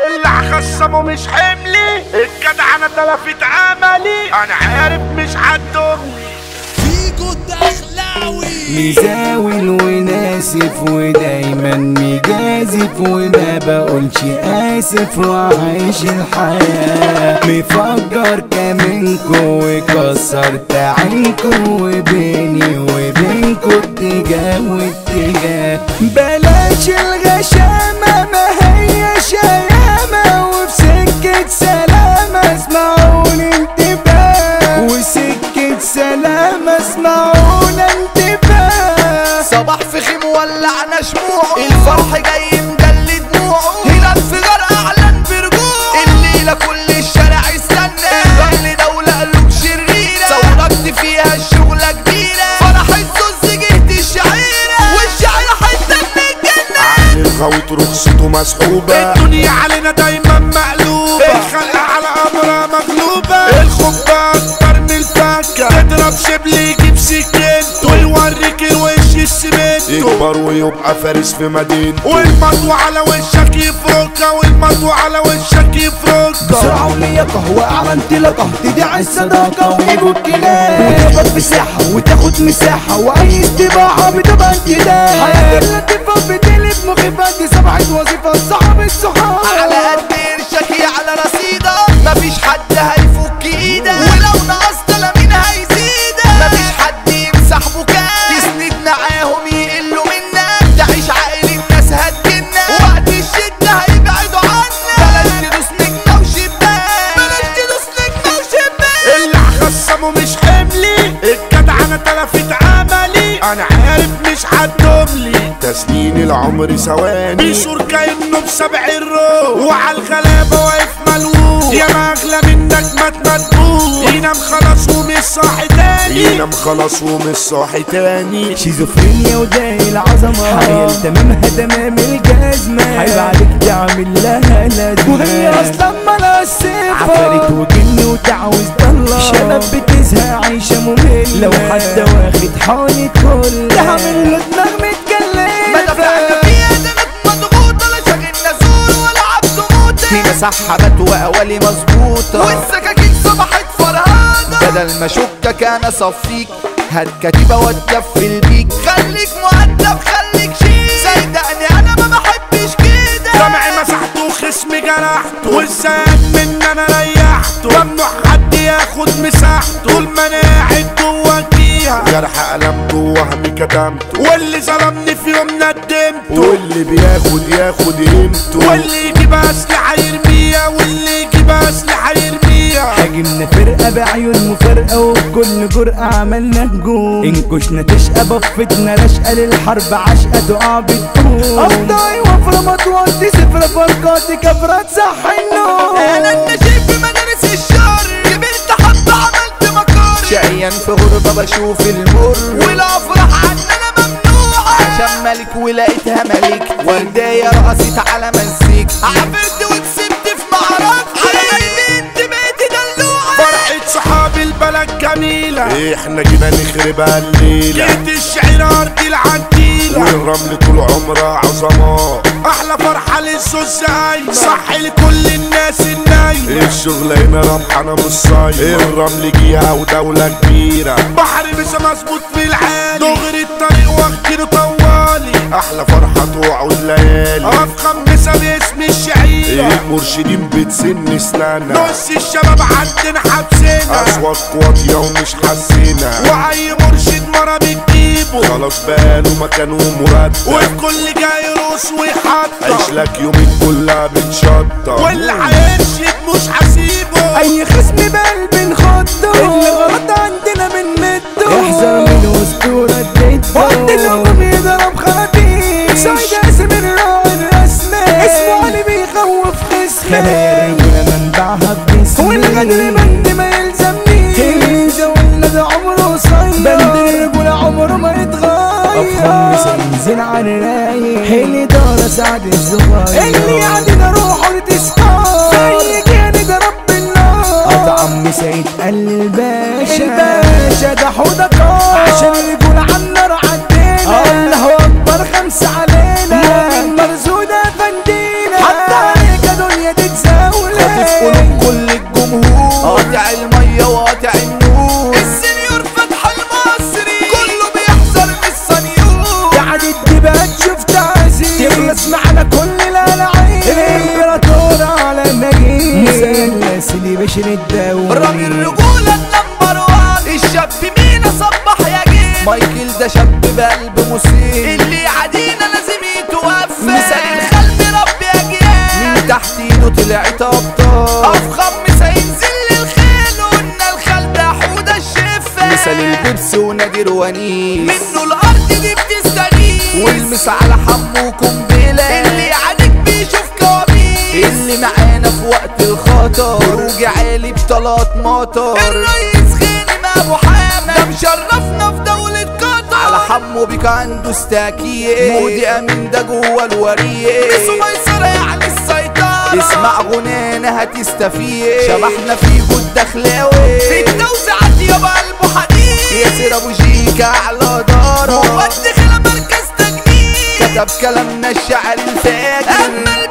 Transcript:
اللي هخصمه مش حملي الجدع انا تلفت عملي انا عارف مش هتدومني فيجو الدخلاوي مزاول وناسف ودايما مجازف وما بقولش اسف وعايش الحياة مفجر كمنكو وكسرت عينكو وبيني وبينكو اتجاه واتجاه بلاش الغشامة ما هي شيامة وفي سكة سلامة اسمعوني انتباه وسكة سلامة اسمعونا انتباه صباح في خيم ولعنا شموعه الفرح جاي مجلي دموعه هلال في غرق اعلن برجوع الليله كل الشارع يستنى الرمل دوله قلوب شريره ثورت فيها الشغله كبيره فرح الزوز جهد الشعيره والشعيره حته من الجنه عقل الغويط رخصته مسحوبة الدنيا علينا دايما مقلوبة الخلق على امرها مغلوبة الخبة اكتر من الفكة تضرب شبل يجيب سكينته ويوريك الوش السمنت يكبر ويبقى فارس في مدينته والمطوة على وشك يفركها والمطوة على وشك يفركها بسرعة ولياقة وأعلى انطلاقة تدعي الصداقة ويجوا الكلام وتقبض مساحة وتاخد مساحة وأي استباحة بتبقى انتداب حياة اللطيفة بتقلب مخيفة دي سبعة وظيفة صعب الصحاب على قد قرشك على رصيدك مفيش حد هيفك ايدك ولو نقصت لا مين هيزيدك مفيش حد يمسح بكاء تسند معاهم يقلوا منك تعيش عقل الناس هتجنك وقت الشدة هيبعدوا عنك بلاش تدوس نجمة وشباك بلاش تدوس نجمة وشباك اللي هخصمه مش حملي الجدع انا تلفت عملي انا عارف مش هتدوملي تسنين العمر ثواني بيشور كانه بسبع الروح وعلى الغلابه واقف ملوك يا ما اغلى منك ما تمدبوك ينام خلاص ومش صاحي تاني ينام خلاص ومش صاحي تاني شيزوفرينيا وداي العظمة حيل تمامها تمام الجزمة هيبعدك تعمل لها لازمة وهي أصلا مالها الصفة عفاريت وجن وتعوز ضلة شباب بتزهق عايشة مملة لو حد واخد حالة كل تعمل له دماغ ما دفعت متكلفة فيها دمك مضغوطة لا شاغلنا زور ولا عبد موتة في مسحبات وأوالي مظبوطة والسكاكين صبحت فرهانة بدل ما شكك أنا صفيك هات كتيبة واتكفل بيك خليك مؤدب خليك شيك صدقني أنا ما بحبش كده سمعي مسحته وخصمي جرحته والزاد من انا ريحته ممنوع حد ياخد مساحته طول ما انا قاعد جوا فيها جرح قلمته وهمي كتمته واللي ظلمني في يوم ندمته واللي بياخد ياخد قيمته واللي يجيب اسلحه يرميها واللي يجيب اسلحه يرميها هاجمنا فرقة بعيون مفارقة وبكل جرأة عملنا هجوم إن كشنا تشقى بفتنا رشقة للحرب عشقة تقع بتقوم أفضاي وفرة مطواتي صفرة فرقاتي كفرة صح النوم انا النشيب في مدارس الشر كبرت حتى عملت مكار شقيان في غربة بشوف المر والافراح عننا ممنوعة عشان ملك ولقيتها ملك وردية رقصت على مزيك عبرت وكسبت في معركة على البنت بقيت دلوعة فرحة صحاب البلد جميلة احنا جينا نخربها الليلة جيت الشعر ارض العديلة والرمل طول عمرها عظماء احلى فرحة للزوز هايمة صح لكل الناس النايمة الشغل هنا ربحانة مش صايمة الرمل جيها ودولة كبيرة بحر مش مظبوط في العالي دغري الطريق واخدينه طوالي احلى فرحة توعد ليالي افخم مسا باسم الشعيرة المرشدين بتسن سنانا نص الشباب عندنا حبسنا اصوات واطية ومش حاسينا واي مرشد مرة بتجيبه خلاص بقاله مكانه مرتب والكل جاي يرقص ويحطم عيش لك يومين كلها بتشطب واللي هيرشد مش هسيبه أي خصم بقلب نخضه اللي غلط عندنا من مده احذر من أسطورة جده وقت الهجوم يضرب خراطيم سعيد اسم الراعي الرسمي اسمه علي بيخوف خصمي خير منبعها بجسمي والغدر بند ما يلزمنيش الجيزة ولد عمره قصير بند الرجولة عمره ما يتغير أفخم مسنزل عن الرايق اللي دار سعد الصغير اللي يعني روحه لتسحار زي كان ده رب النار قطع عم سيد الباشا الباشا ده حوضك عشان يقول عن النار عدينا الله اكبر خمسة علينا من مرزودة فندينا حتى عليك دنيا عشر الدوري رامي الرجولة النمبر وان الشاب مين صبح يا جيل مايكل ده شاب بقلب مسيء اللي عدينا لازم يتوفى مثال الخلق ربي اجيال من تحت ايده طلعت ابطال افخم مثال ينزل للخيل وقلنا الخلق حودة الشفة مثال البيبسي ونادر ونيس منه الارض دي بتستغيث والمس على حمو قنبلة اللي عليك بيشوف كوابيس اللي معانا في وقت الخطر خروج عالي بطلات مطر الرئيس غانم ابو حامد ده مشرفنا في دولة قطر على حمو بيك عنده استاكية مودي امين ده جوه الورية ميسو ميسرة يعني السيطرة اسمع غنانا هتستفيد شبحنا في جود دخلاوي في التوزيعات يابا قلبه حديد ياسر ابو جيكا على دارة مودي خلا مركز تجنيد كتب كلامنا الشعر الفاجر اما